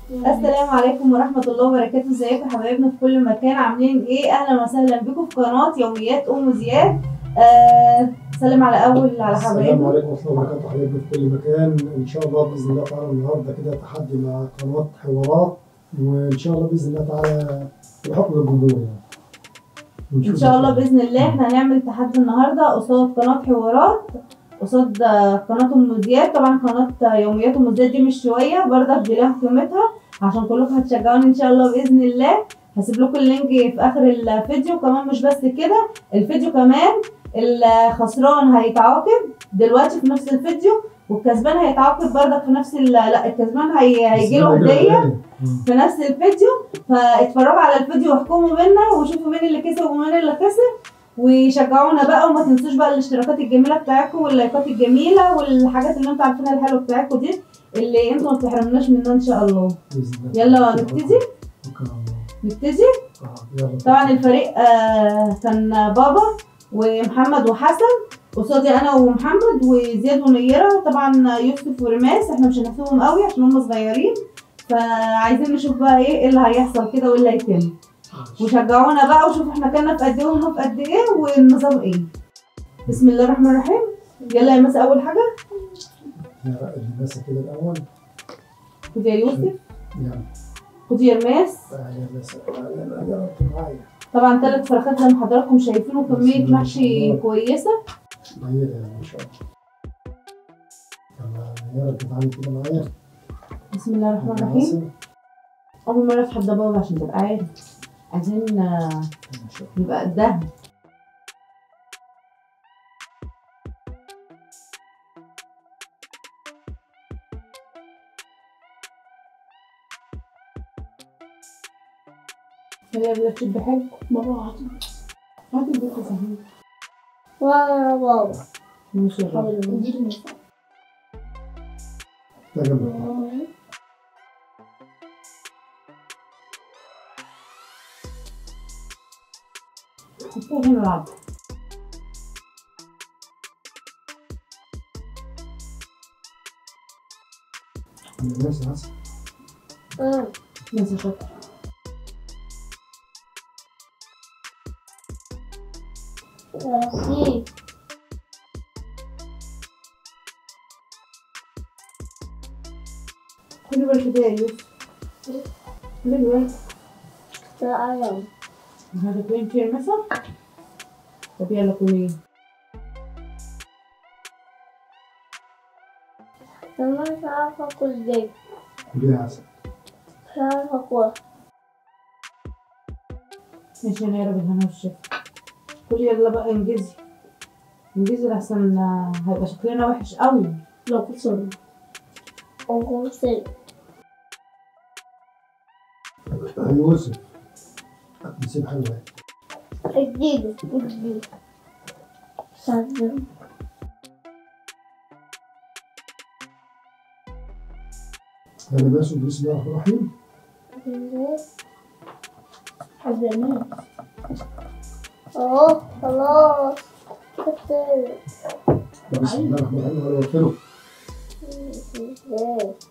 السلام عليكم ورحمة الله وبركاته ازيكم يا حبايبنا في كل مكان عاملين ايه اهلا وسهلا بكم في قناة يوميات ام زياد آه سلم على اول على السلام حبايبنا عليكم ورحمة الله وبركاته حبايبنا في كل مكان إن شاء الله بإذن الله تعالى النهاردة كده تحدي مع قناة حوارات وإن شاء الله بإذن الله تعالى بحكم الجمهور يعني ونشوف ان شاء الله باذن الله احنا هنعمل تحدي النهارده قصاد قناة حوارات قصاد آه، قناة ام زياد طبعا قناة يوميات ام زياد دي مش شوية برضه دي لها قيمتها عشان كلكم هتشجعوني ان شاء الله باذن الله هسيب لكم اللينك في اخر الفيديو وكمان مش بس كده الفيديو كمان الخسران هيتعاقب دلوقتي في نفس الفيديو والكسبان هيتعاقب برضك في نفس ال- لا الكسبان هي هيجي له هديه في نفس الفيديو فاتفرجوا على الفيديو واحكموا بينا وشوفوا مين اللي كسب ومين اللي خسر وشجعونا بقى وما تنسوش بقى الاشتراكات الجميله بتاعتكم واللايكات الجميله والحاجات اللي انتوا عارفينها الحلوه بتاعتكم دي اللي انتوا ما بتحرمناش منها ان شاء الله بإذن الله يلا نبتدي شكرا الله. نبتدي آه، يلا طبعا الفريق آه كان بابا ومحمد وحسن قصادي انا ومحمد وزياد ونيره طبعا يوسف ورماس احنا مش هنحسبهم قوي عشان هم صغيرين فعايزين نشوف بقى ايه إيه اللي هيحصل كده وايه اللي هيتم وشجعونا بقى وشوفوا احنا كنا في قد ايه وهم في قد ايه والنظام ايه بسم الله الرحمن الرحيم يلا يا مس اول حاجه يا المسا كده الأول خد يا يوسف يلا خد يا رماس آه، يا مسا آه، يلا يلا انتوا معايا طبعا ثلاث فراخات زي ما حضراتكم شايفين وكميه محشي كويسه معايا يا ما شاء الله يلا يا رب تعالي كده معايا بسم الله الرحمن الرحيم اول مره افتح الضباب عشان تبقى عارف عايزين آه، ما شاء الله يبقى قدها هي بدها تشد حلو بابا هاتي هاتي البيت صحيح وانا بابا ماشي يا بابا ده جنبك. حطيها هنا العب يا مسا مسا ماشي شاطر رصيد كل بالك كده يا يوسف كل الوقت تعلم هذا كوين كتير مثلا طب يلا كلين انا مش عارفة اكل دي كليها عسل مش عارفة اكل ماشي انا يا رب الهنا والشفا كل يلا بقى انجزي انجزي لحسن آه، هيبقى شكلنا وحش قوي لو كنت صغير وخمسين يا يوسف نسيب حلوة جديد جديد سلم يلا بس بسم الله الرحمن الرحيم حزنين اوه خلاص كتير بسم الله الرحمن الرحيم ولا قلت له ازاي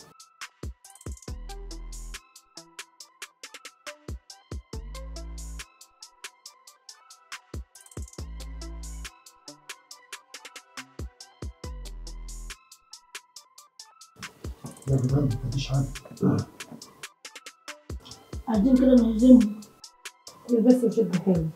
يا بجد مفيش حاجة عايزين كده نهزمهم كل بس وشد حلو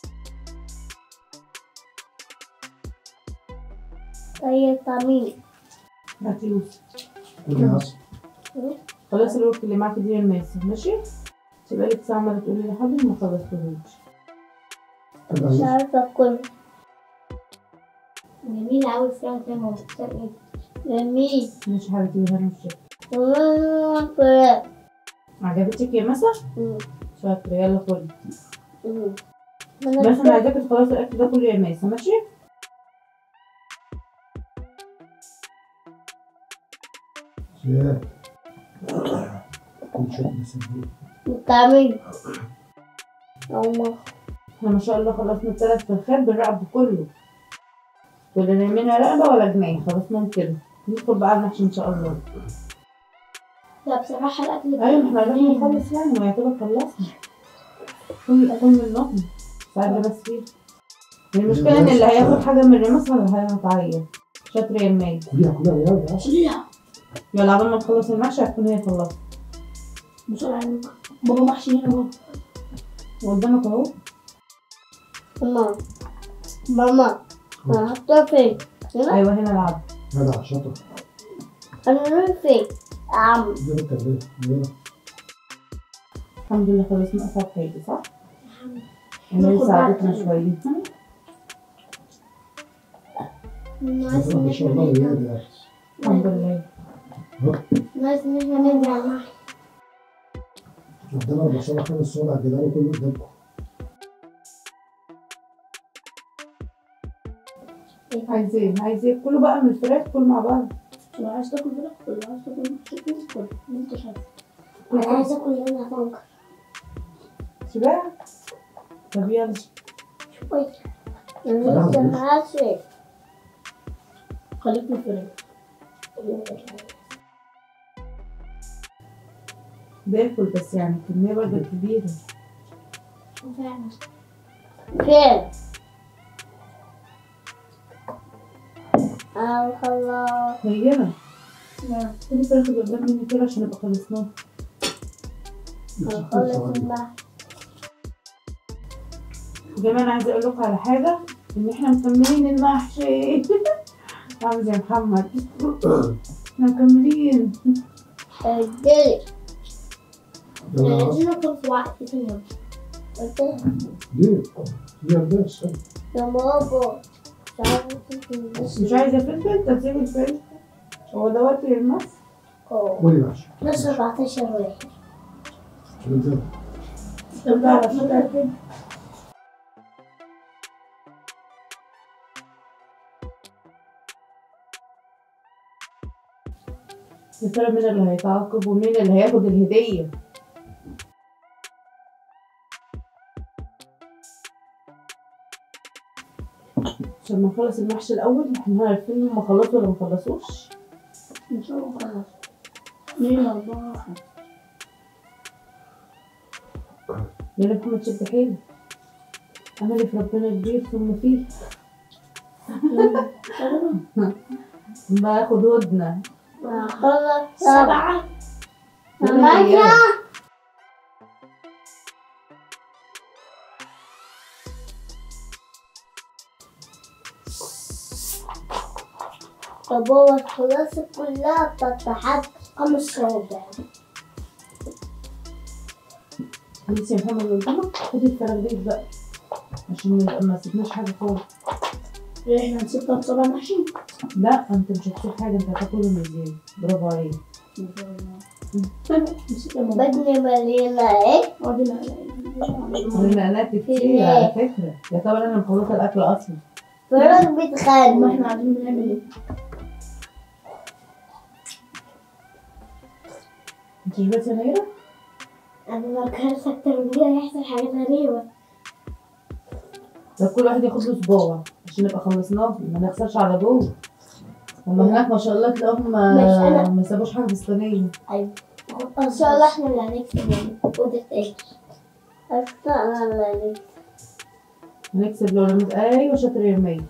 طيب طمين هات يوسف كليها عسل خلاص الورك اللي معاك دي الماسة ماشي تبقى لك ساعة عمالة تقولي لي حاضر ما خلصتهوش كده مش يوسف عارفة اكل جميل أوي فراخ زي ما بتسمي جميل ماشي حبيبتي هنا والشفا مم، فراخ عجبتك يا مسا مم، شاطرة يلا كل مم. بس انا عايزاكي تخلصي الاكل ده كله يا ماسة ماشي زياد كل شوية نسيب طعمين أما احنا ما شاء الله خلصنا الثلاث فرخات بالرقبة كله ولا نايمين رقبة ولا جنيه خلصناهم كده ندخل بقى على المحشي ان شاء الله لا بصراحة الأكل ايوه ما احنا لازم نخلص يعني ما يعتبر خلصنا كل كل منهم ساعات ده بس فيه المشكلة ان اللي هياخد حاجة من الرمس هتعيط شاطر يا المية كلها كلها رياضة يا عشان ليها يلا قبل ما نخلص المحشي هتكون هي خلصت بسرعة يا لوكا. بابا محشي هنا بابا وقدامك اهو ماما ماما أنا هحطها فين؟ هنا؟ ايوه هنا العب جدع شاطر أنا هنا فين؟ عم ده بالتربية رياضة الحمد لله خلصنا اصعب حاجة صح؟ اللي ساعدتنا شوية ناقص إن ما شاء إحنا الله ننزل رياضة الحمد لله ناقص إن إحنا ننزل على المحشي قدامنا ما شاء الله خمس صوابع جدعان كله قدامكم عايزين عايزين كله بقى من الفراخ كله مع بعض لو عايز تاكل فراخ كل لو عايز تاكل محشي كل كل اللي أنت شايفه أنا عايز آكل هنا بنكر شبع طب يلا شوية أنا لسه محشي خليك في الفراخ باكل بس يعني كمية برضه كبيرة فعلا فين؟ آه خلاص هينا خدي الفراخ اللي قدام مني كده عشان نبقى خلصناه هنخلص المحشي وكمان انا عايزه اقول لكم على حاجه ان احنا مكملين المحشي عامل زي محمد احنا مكملين ادري يلا عايزين ناكل في وقت تاني قلت ليه؟ ليه قداش يا بابا مش عارفة تاكل مش عايزه فلفل طب سيب الفلفل هو ده وقت المس قولي ماشي بس 14 واحد انت طب على فكره كده يا ترى مين اللي هيتعاقب ومين اللي هياخد الهدية عشان ما نخلص المحشي الأول احنا عارفين هما خلصوا ولا مخلصوش ان شاء الله خلاص اثنين أربعة واحد يلا يا محمد شد حيلك أملي في ربنا كبير ثم فيه باخد ودنا خلاص سبعة ثمانية. ثمانية طب هو الخلاصة كلها بتتحط خمس صوابع بصي يا محمد اللي قدامك خد الفراخ بقى عشان ما- ما سيبناش حاجة خالص احنا نسيبها بصبع محشي لا انت مش هتسيب حاجة انت هتاكله من زيادة برافو عليك نسيبها بدني مليانة ايه؟ النقلات كتير على فكرة يعتبر انا مخلصة الأكل أصلا فراغ بيتخانق ما احنا عايزين نعمل ايه؟ انت مش بس يا نيرة؟ انا لو كانت اكتر من كده هيحصل حاجات غريبة ده كل واحد ياخد له صباع عشان نبقى خلصناه ما نخسرش على جوه هما هناك ما شاء الله تلاقيهم ماشي، ما, أنا- ما سابوش حاجة في الصينية ايوه ان شاء الله احنا اللي هنكسب يعني اوضة ايه؟ انا اللي هنكسب هنكسب لو لمس ايوه شاطر يا مي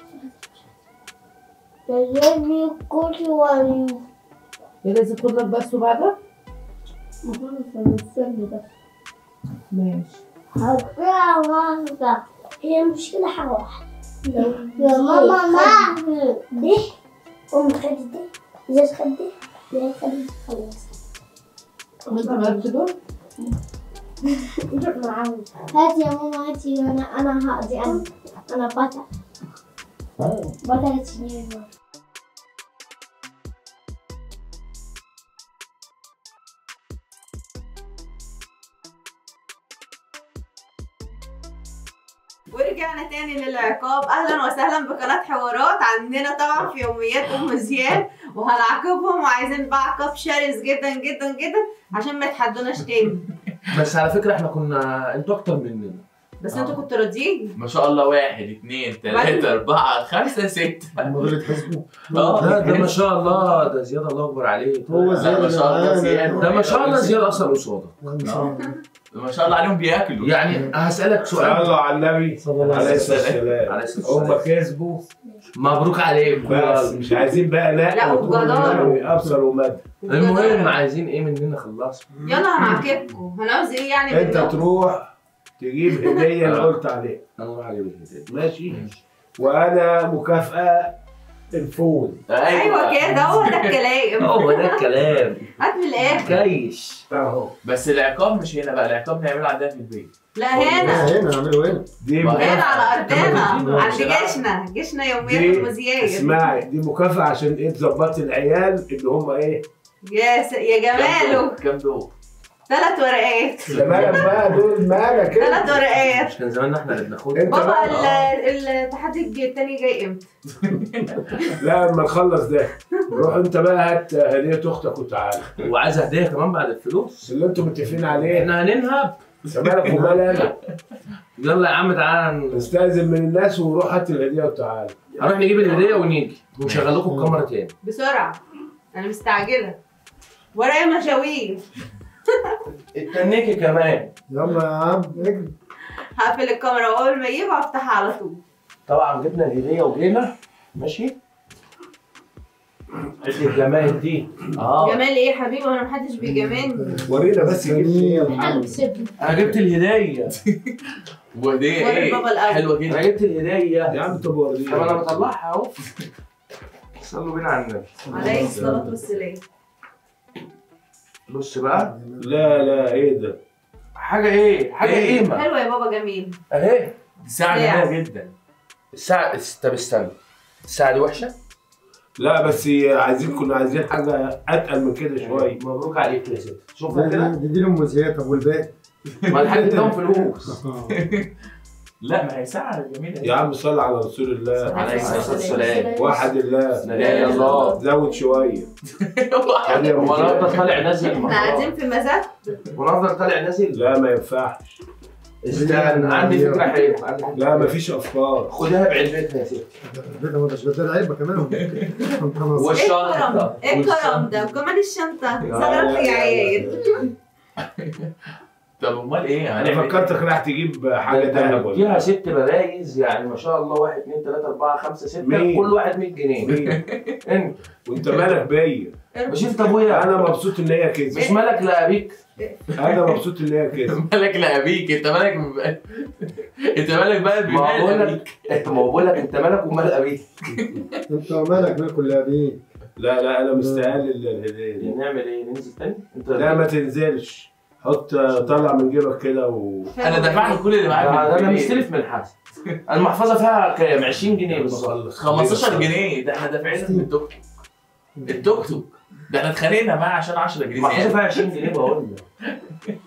تجيبي كل وعيو يا لازم خد لك بس الصباع ده المفروض نستنى بس ماشي حاجة واحدة هي المشكلة حاجة واحدة يا ماما ما دي أم خدت دي إزاز خد دي إزاز خد دي خلاص وانت مالكش دور هاتي يا ماما هاتي أنا أنا هقضي أنا أنا بطل بطلة سنين ورجعنا تاني للعقاب اهلا وسهلا بقناه حوارات عندنا طبعا في يوميات ام زياد وهنعاقبهم وعايزين بقى عقاب شرس جدا جدا جدا عشان ما يتحدوناش تاني بس على فكره احنا كنا انتوا اكتر مننا بس آه. انتوا كنتوا راضيين ما شاء الله واحد اثنين ثلاثة أربعة خمسة ستة هم دول يتحسبوا اه لا ده ما شاء الله ده زياد الله اكبر عليه هو لا، زيادة ما شاء الله معانا. زيادة. ده ما شاء الله زياد اصلا قصادك آه. ما شاء الله عليهم بياكلوا يعني هسألك سؤال صلوا على النبي صلى الله عليه عليه وسلم الصلاه والسلام عليه الصلاة هم والسلام. كسبوا مبروك عليك بس مش عايزين بقى لا لا، وبجدارة. ابصر ومد المهم عايزين ايه مننا خلصنا يلا هنعاقبكم هنعوز ايه يعني انت منكم؟ تروح تجيب هديه اللي قلت عليها انا راح اجيب الهديه ماشي وانا مكافاه الفول ايوه كده هو ده الكلام هو ده الكلام هات من الاخر كيش اهو بس العقاب مش هنا بقى العقاب نعمله عندنا في البيت لا هنا هنا نعملوا هنا دي ما هنا مكافاه على ارضنا طب ما عند تدينا. جيشنا جيشنا يوميات دي المذياع اسمعي دي مكافاه عشان ايه تظبطي العيال اللي هم ايه يا س... يا جماله كام دول؟ ثلاث ورقات مالك بقى دول مالك ثلاث انت ورقات مش كان زماننا احنا اللي بناخدها انت بابا بقى ال- التحدي الج- التاني جاي امتى؟ لا اما نخلص ده روح انت بقى هات هديه اختك وتعالى وعايز هديه كمان بعد الفلوس اللي انتوا متفقين عليه احنا هننهب مالك ومال انا يلا يا عم تعالى استاذن من الناس وروح هات الهديه وتعالى هنروح نجيب الهديه ونيجي ونشغل لكم الكاميرا تاني بسرعة أنا مستعجلة ورايا مشاوير استنيكي كمان يلا يا عم اجري هقفل الكاميرا وأول ما يجوا هفتحها على طول طبعا جبنا الهديه وجينا ماشي عد الجمال دي اه جمال إيه يا حبيبي وأنا محدش بيجاملني ورينا بس جبت ايه يا انا محمد كسبت انا جبت الهديه وهدية وري ايه؟ بابا الأول. حلوة انا جدا جبت الهديه يا عم طب ورينا طب انا بطلعها اهو صلوا بينا على النبي عليه الصلاة والسلام بص بقى لا لا ايه ده حاجه ايه حاجه إيه؟ قيمه حلوة يا بابا جميل اهي دي ساعة ساعة. جميلة جدا الساعه طب استنى الساعه دي وحشه لا بس عايزين كنا عايزين حاجه اتقل من كده شويه مبروك عليك يا ست شوفها دي- كده دي دي لهم زيادة طب والباقي ما الحاج اداهم فلوس آه. لا ما هي ساعة جميلة يا عم صل على رسول الله عليه الصلاه والسلام واحد الله لا اله الا الله زود شويه وانا افضل طالع نازل احنا قاعدين في مزاج وانا افضل طالع نازل لا ما ينفعش استنى عندي فكره حلوه عندي فكرة. لا ما فيش افكار خدها بعلبتها يا ست البيت ما ده ده عيبة كمان انت ناصح. ايه الكرم والشنطه ايه الكرم ده وكمان الشنطة لا، صغرت لا، لي لا، عيال طب امال ايه؟ انا هنعمل فكرتك راح تجيب حاجه دهب ولا فيها ست برايز يعني ما شاء الله واحد اثنين ثلاثة أربعة خمسة ستة مين؟ كل واحد 100 جنيه مين؟ انت وانت مالك بيا مش انت ابويا انا مبسوط ان هي كده مش مالك لأبيك انا مبسوط ان هي كده مالك لأبيك انت مالك انت مالك بقى ما هو بقول بمال لك انت ما هو بقول لك انت مالك ومال أبيك انت مالك مال كل ابيه لا لا انا مستقل الهديه دي نعمل ايه ننزل تاني انت لا ما تنزلش حط طلع من جيبك كده و انا دفعت كل اللي معايا ده في انا البيت. مستلف من حسن المحفظة فيها كام 20 جنيه بالظبط 15 جنيه ده احنا دافعين من التوك توك التوك توك ده احنا اتخانقنا معاه عشان 10 جنيه المحفظة زيادة. فيها 20 جنيه بقول لك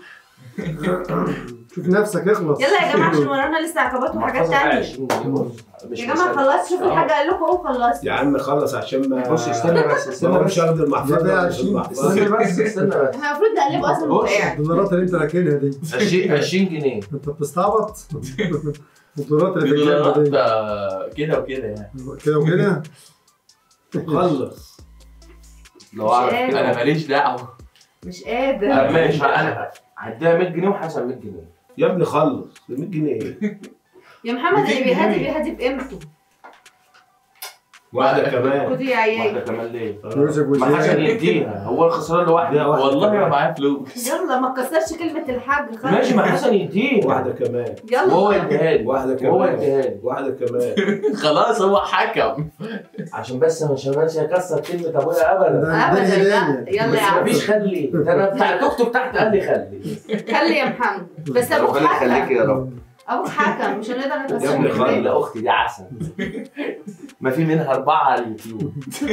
شوف نفسك اخلص يلا يا جماعة عشان ورانا لسه عقبات وحاجات المحفظة فيها تانية 20 جنيه بص مش يا جماعة مسألة. خلصت شوفوا الحاجة قال لكم اهو خلصت يا عم خلص عشان ما بص استنى بس ما استنى هو بس مش واخد المحفظه ده ولا عشرين. المحفظة. استنى بس استنى بس احنا المفروض نقلبه اصلا وهو بص. قاعد الدولارات اللي انت راكنها دي 20 20 جنيه انت بتستعبط الدولارات اللي في بدولارات الجيب دي آه، كده وكده يعني كده وكده خلص لو اعرف إيه؟ كده انا ماليش دعوه مش قادر آه، ماشي انا هديها 100 جنيه وحسن 100 جنيه يا ابني خلص ب 100 جنيه ايه يا محمد اللي 200 بيهدي جنيه. بيهدي بقيمته واحده كمان خدي يا عيال واحده كمان ليه؟ يوسف ما حسن وزياد يديها هو الخسران لوحده واحدة والله ما كمان. معايا فلوس يلا ما تكسرش كلمة الحاج خلاص ماشي ما حسن يديها واحده كمان وهو يلا يديها لي واحده وهو كمان يديها لي واحده كمان خلاص هو حكم عشان بس ما شغالش هيكسر كلمه ابويا ابدا ده ابدا الدنيا لا دنيا. يلا بس يا عم مفيش خلي ده انا بتاع التوك توك تحت قال لي خلي خلي يا محمد بس ابوك ربنا يخليك حكم يا رب ابوك حكم مش هنقدر يا ابني نكسر خلي. كلمة. لا اختي دي عسل ما في منها اربعه على اليوتيوب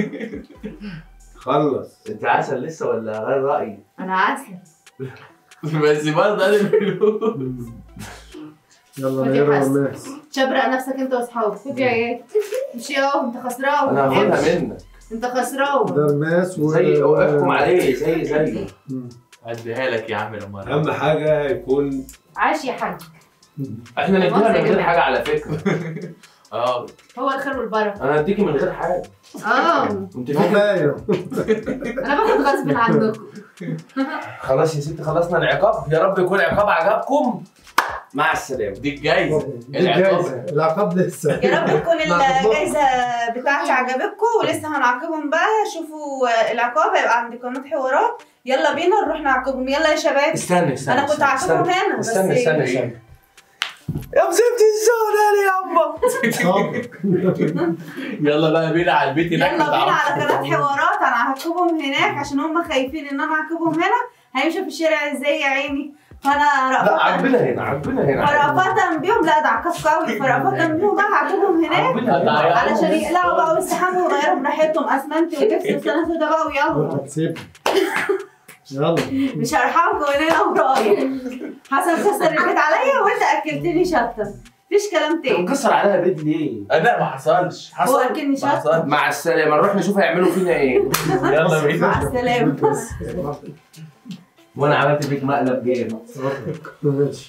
خلص انت عسل لسه ولا غير رايي انا عسل بس برضه انا الفلوس يلا خد يا نقرا حسن. الناس شبرق نفسك انت واصحابك خد يا عيال مش اهو انت خسران انا امشي. هاخدها منك انت خسران ده الماس و زي احكم عليه زي زي مم. اديها لك يا عم لما اهم حاجه يكون عاش يا حاج احنا نديها من غير حاجه على فكره اه هو الخير والبركه انا هديكي من غير حاجه اه انت فاكر كفايه انا باخد غصب عنكم خلاص يا ستي خلصنا العقاب يا رب يكون العقاب عجبكم مع السلامه دي الجايزه دي العقاب. الجايزة. العقاب لسه يا رب تكون نعم. الجايزه بتاعتي عجبتكم ولسه هنعاقبهم بقى شوفوا العقاب هيبقى عند قناه حوارات يلا بينا نروح نعاقبهم يلا يا شباب استنى استنى انا كنت استنى، عاقبهم استنى. هنا بس استنى استنى استنى يا مسبت الزون يا يابا صبر يلا بقى بينا على البيت يلا هناك بينا على قناه حوارات انا هعاقبهم هناك عشان هم خايفين ان انا اعاقبهم هنا هيمشوا في الشارع ازاي يا عيني فانا لا رأفة عجبنا هنا عجبنا هنا فرأفة بيهم لا ده عقاب قوي فرأفة بيهم بقى هعاقبهم هناك عجبنا هنا علشان يقلعوا بقى ويستحموا ويغيروا براحتهم اسمنتي وبيبسي وسنة سودا بقى ويلا هتسيب يلا مش هرحمكم من هنا ورايح حسن كسر البيت عليا وانت اكلتني شطه مفيش كلام تاني مكسر عليها بيت ليه؟ لا ما حصلش حصل هو أكلني ما شط. حصلش مع السلامه نروح نشوف هيعملوا فينا ايه يلا بينا مع السلامه بس وانا عملت فيك مقلب جامد ماشي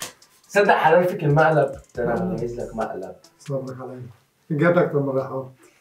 صدق حلال فيك المقلب ده انا مجهز لك مقلب صبرك عليا جاتك لما راح